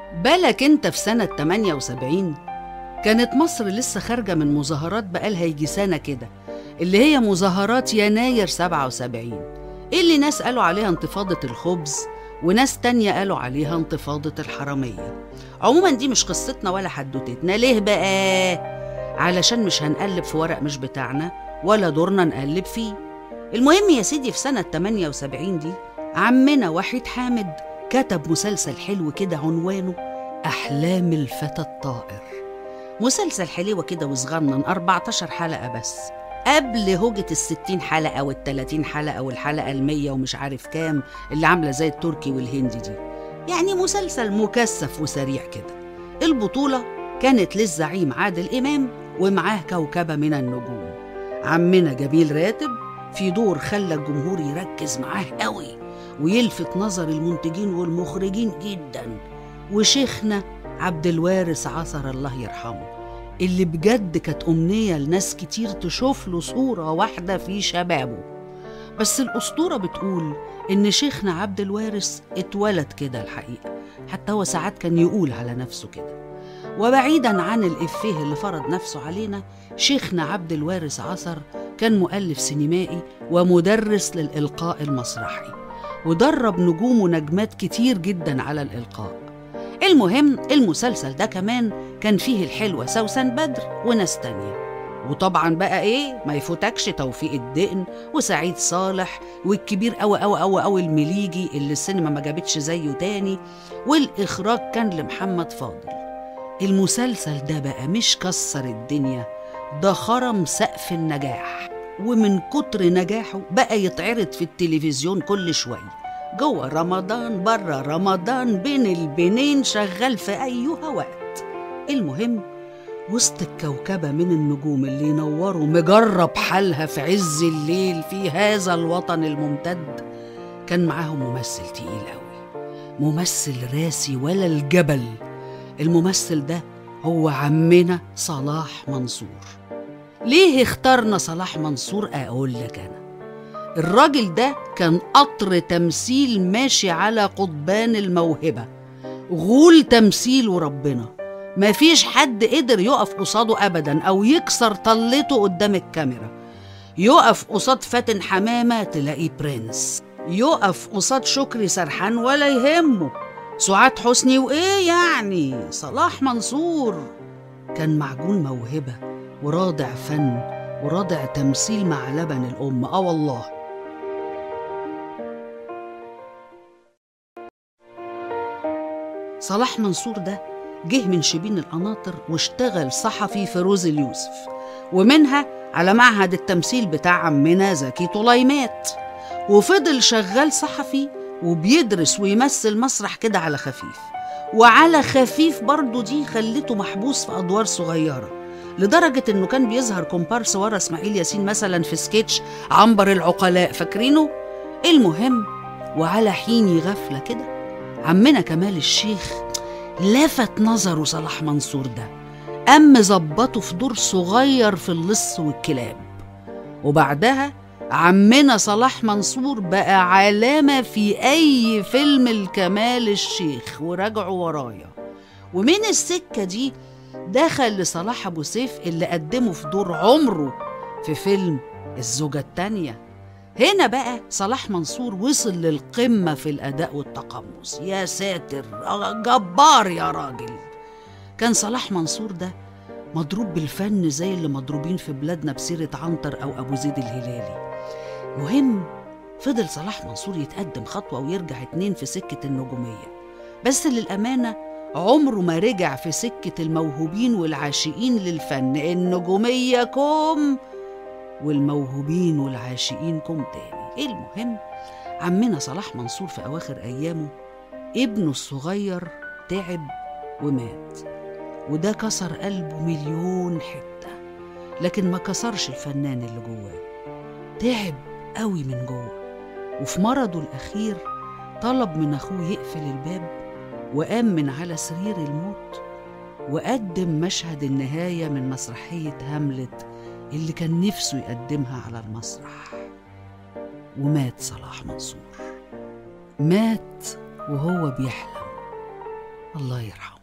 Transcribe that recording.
بالك انت في سنة 78 كانت مصر لسه خارجة من مظاهرات بقالها يجي سنة كده اللي هي مظاهرات يناير 77 اللي ناس قالوا عليها انتفاضة الخبز وناس تانية قالوا عليها انتفاضة الحرامية عموما دي مش قصتنا ولا حدوتتنا ليه بقى؟ علشان مش هنقلب في ورق مش بتاعنا ولا دورنا نقلب فيه المهم يا سيدي في سنة 78 دي عمنا وحيد حامد كتب مسلسل حلو كده عنوانه أحلام الفتى الطائر مسلسل حلوة كده وصغنن 14 حلقة بس قبل هوجة الستين حلقة والتلاتين حلقة والحلقة المية ومش عارف كام اللي عاملة زي التركي والهندي دي يعني مسلسل مكثف وسريع كده البطولة كانت للزعيم عادل إمام ومعاه كوكبة من النجوم عمنا جميل راتب في دور خلى الجمهور يركز معاه قوي ويلفت نظر المنتجين والمخرجين جدا وشيخنا عبد الوارث عصر الله يرحمه اللي بجد كانت أمنية لناس كتير تشوف له صورة واحدة في شبابه بس الأسطورة بتقول إن شيخنا عبد الوارث اتولد كده الحقيقة حتى هو ساعات كان يقول على نفسه كده وبعيدا عن الإفيه اللي فرض نفسه علينا شيخنا عبد الوارث عصر كان مؤلف سينمائي ومدرس للإلقاء المسرحي ودرب نجوم ونجمات كتير جدا على الإلقاء المهم المسلسل ده كمان كان فيه الحلوة سوسن بدر وناس تانية وطبعا بقى ايه ما يفوتكش توفيق الدقن وسعيد صالح والكبير قوي قوي قوي قوي المليجي اللي السينما ما جابتش زيه تاني والاخراج كان لمحمد فاضل المسلسل ده بقى مش كسر الدنيا ده خرم سقف النجاح ومن كتر نجاحه بقى يتعرض في التلفزيون كل شويه جوه رمضان بره رمضان بين البنين شغال في أيها وقت المهم وسط الكوكبة من النجوم اللي ينوروا مجرب حالها في عز الليل في هذا الوطن الممتد كان معاهم ممثل تقيل قوي ممثل راسي ولا الجبل الممثل ده هو عمنا صلاح منصور ليه اخترنا صلاح منصور أقول لك أنا الراجل ده كان قطر تمثيل ماشي على قضبان الموهبة غول تمثيل وربنا مفيش حد قدر يقف قصاده أبدا أو يكسر طلته قدام الكاميرا يقف قصاد فاتن حمامة تلاقيه برنس يقف قصاد شكري سرحان ولا يهمه سعاد حسني وإيه يعني صلاح منصور كان معجون موهبة ورادع فن ورادع تمثيل مع لبن الأم آه والله صلاح منصور ده جه من شبين القناطر واشتغل صحفي في روز اليوسف ومنها على معهد التمثيل بتاع عمنا زكي طليمات وفضل شغال صحفي وبيدرس ويمثل مسرح كده على خفيف وعلى خفيف برضه دي خلته محبوس في أدوار صغيرة لدرجة إنه كان بيظهر كومبارس ورا إسماعيل ياسين مثلا في سكتش عنبر العقلاء فاكرينه؟ المهم وعلى حين غفلة كده عمنا كمال الشيخ لفت نظره صلاح منصور ده قام ظبطه في دور صغير في اللص والكلاب وبعدها عمنا صلاح منصور بقى علامة في أي فيلم الكمال الشيخ وراجعوا ورايا ومن السكة دي دخل لصلاح أبو سيف اللي قدمه في دور عمره في فيلم الزوجة التانية هنا بقى صلاح منصور وصل للقمة في الأداء والتقمص يا ساتر جبار يا راجل كان صلاح منصور ده مضروب بالفن زي اللي مضروبين في بلادنا بسيرة عنتر أو أبو زيد الهلالي مهم فضل صلاح منصور يتقدم خطوة ويرجع اتنين في سكة النجومية بس للأمانة عمره ما رجع في سكة الموهوبين والعاشقين للفن النجومية كوم والموهوبين والعاشقين كوم تاني المهم عمنا صلاح منصور في أواخر أيامه ابنه الصغير تعب ومات وده كسر قلبه مليون حتة لكن ما كسرش الفنان اللي جواه تعب قوي من جوه وفي مرضه الأخير طلب من أخوه يقفل الباب وقام من على سرير الموت وقدم مشهد النهاية من مسرحية هاملت اللي كان نفسه يقدمها على المسرح ومات صلاح منصور مات وهو بيحلم الله يرحمه